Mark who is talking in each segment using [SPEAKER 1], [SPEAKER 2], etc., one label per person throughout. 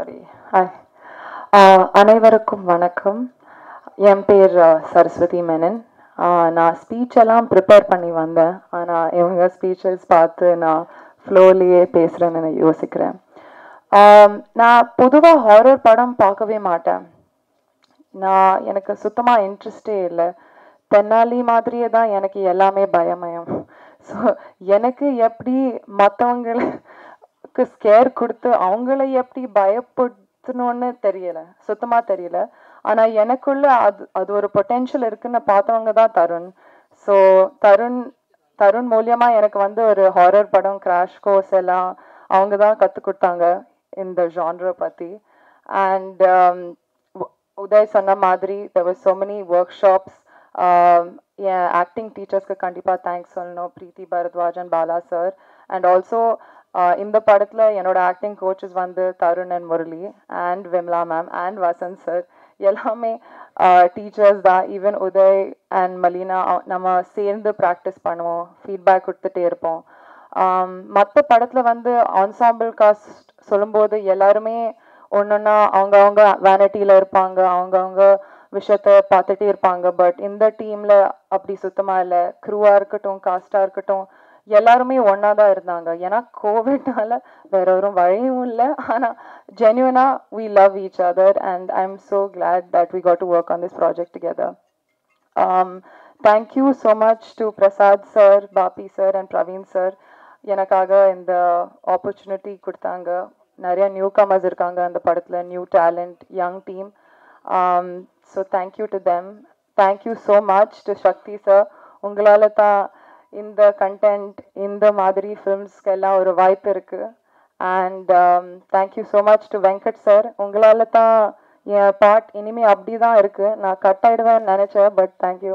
[SPEAKER 1] sorry hi அனைவருக்கும் வணக்கம் என் பேர் uh, சரஸ்வதி மேனன் Uh, நான் ஸ்பீச் எல்லாம் ப்ரிப்பேர் பண்ணி வந்தேன் ஆனால் இவங்க ஸ்பீச்சஸ் பார்த்து நான் ஃப்ளோலியே பேசுகிறேன்னு நான் யோசிக்கிறேன் Um, நான் பொதுவாக ஹாரர் படம் பார்க்கவே மாட்டேன் நான் எனக்கு சுத்தமாக இன்ட்ரெஸ்டே இல்லை தென்னாலி மாதிரியே தான் எனக்கு எல்லாமே பயமயம் ஸோ எனக்கு எப்படி மற்றவங்களுக்கு ஸ்கேர் கொடுத்து அவங்கள எப்படி பயப்படுத்தணும்னு தெரியல சுத்தமாக தெரியல ஆனால் எனக்குள்ள அது அது ஒரு பொட்டென்ஷியல் இருக்குன்னு பார்த்தவங்க தான் தருண் ஸோ தருண் தருண் மூலியமா எனக்கு வந்து ஒரு ஹாரர் படம் கிராஷ் கோர்ஸ் எல்லாம் அவங்க தான் கற்றுக் கொடுத்தாங்க இந்த ஜான்ரை பற்றி அண்ட் உதய் சொன்ன மாதிரி there was so many workshops um, என் ஆக்டிங் டீச்சர்ஸ்க்கு கண்டிப்பாக தேங்க்ஸ் சொல்லணும் Preethi Bharadwajan Bala sir and also இந்த படத்தில் என்னோட ஆக்டிங் கோச்சஸ் வந்து Tarun and Murali and Vimla ma'am and Vasanth sir எல்லாமே டீச்சர்ஸ் தான் ஈவன் உதய் அண்ட் மலினா அவ- நம்ம சேர்ந்து ப்ராக்டிஸ் பண்ணுவோம் ஃபீட்பேக் கொடுத்துட்டே இருப்போம் மற்ற படத்தில் வந்து ensemble காஸ்ட் சொல்லும்போது எல்லாருமே ஒன்றுன்னா அவங்க அவங்க வேனிட்டியில் இருப்பாங்க அவங்க அவங்க விஷயத்த பார்த்துட்டே இருப்பாங்க பட் இந்த டீமில் அப்படி சுத்தமாக இல்லை க்ரூவாக இருக்கட்டும் காஸ்டாக இருக்கட்டும் எல்லாருமே ஒன்றா தான் இருந்தாங்க ஏன்னா கோவிட்னால வேற ஒரு வழியும் இல்லை ஆனால் ஜென்யூனா we love each other and i'm so glad that we got to work on this project together um, thank you so much to prasad sir bapi sir and praveen sir எனக்காக இந்த ஆப்பர்ச்சுனிட்டி கொடுத்தாங்க நிறைய new commerce இருக்காங்க அந்த படத்தில் new talent young team so thank you to them thank you so much to Sakthi sir உங்களால் தான் இந்த கண்டென்ட் இந்த மாதிரி ஃபிலிம்ஸ்க்கு எல்லாம் ஒரு வாய்ப்பு இருக்குது and thank you so much to Venkat sir உங்களால் தான் என் பாட் இனிமே அப்படி தான் இருக்கு நான் கட் ஆயிடுவேன்னு நினச்சேன் பட் தேங்க்யூ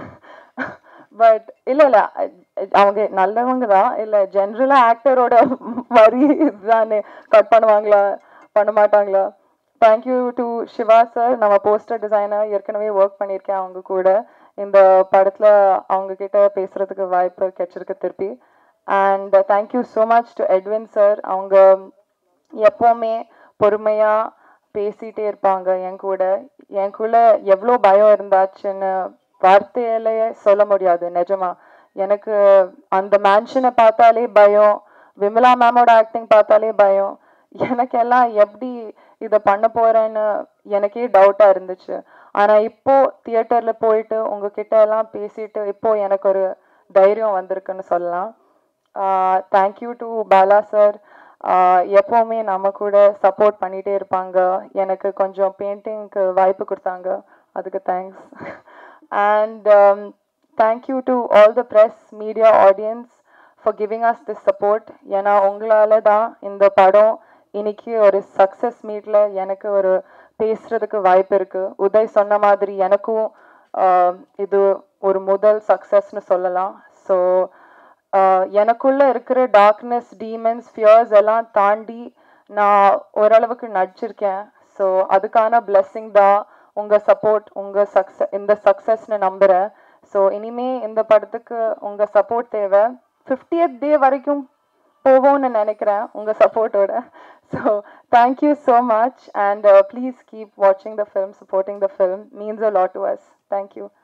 [SPEAKER 1] பட் இல்லை இல்லை அவங்க நல்லவங்க தான் இல்லை ஜென்ரலாக ஆக்டரோட வரி இதுதானே கட் பண்ணுவாங்களா பண்ண மாட்டாங்களா தேங்க்யூ டு சிவா சார் நம்ம போஸ்டர் டிசைனர் ஏற்கனவே ஒர்க் பண்ணியிருக்கேன் அவங்க கூட இந்த படத்தில் அவங்க கிட்ட பேசுறதுக்கு வாய்ப்பு கிடைச்சிருக்கு திருப்பி and thank you so much to Edwin sir அவங்க எப்போவுமே பொறுமையாக பேசிட்டே இருப்பாங்க என் கூட என் கூட எவ்வளோ பயம் இருந்தாச்சுன்னு வார்த்தையிலேயே சொல்ல முடியாது நிஜமா எனக்கு அந்த மேன்ஷனை பார்த்தாலே பயம் விமலா மேமோட ஆக்டிங் பார்த்தாலே பயம் எனக்கெல்லாம் எப்படி இதை பண்ண போறேன்னு எனக்கே டவுட்டாக இருந்துச்சு ஆனால் இப்போ தியேட்டரில் போயிட்டு உங்ககிட்ட எல்லாம் பேசிட்டு இப்போ எனக்கு ஒரு தைரியம் வந்திருக்குன்னு சொல்லலாம் தேங்க்யூ டு பாலா சார் எப்போவுமே நம்ம கூட சப்போர்ட் பண்ணிகிட்டே இருப்பாங்க எனக்கு கொஞ்சம் பெயிண்டிங்க்கு வாய்ப்பு கொடுத்தாங்க அதுக்கு thanks and thank you to all the press media audience for giving us this support ஏன்னா உங்களால தான் இந்த படம் இன்னைக்கு ஒரு சக்ஸஸ் மீட்டில் எனக்கு ஒரு பேசுறதுக்கு வாய்ப்பு இருக்கு உதய் சொன்ன மாதிரி எனக்கும் ஆஹ், இது ஒரு முதல் சக்ஸஸ்னு சொல்லலாம் ஸோ எனக்குள்ள இருக்கிற டார்க்னஸ் டீமன்ஸ் ஃபியர்ஸ் எல்லாம் தாண்டி நான் ஓரளவுக்கு நடிச்சிருக்கேன் ஸோ அதுக்கான blessing தான் உங்க சப்போர்ட் உங்க சக்ஸஸ் இந்த சக்ஸஸ்னு நம்புறேன் ஸோ இனிமே இந்த படத்துக்கு உங்க சப்போர்ட் தேவை 50th டே வரைக்கும் போவோம்னு நினைக்கிறேன் உங்க சப்போர்ட்டோட so thank you so much and please keep வாட்சிங் the film supporting the film means a lot to us thank you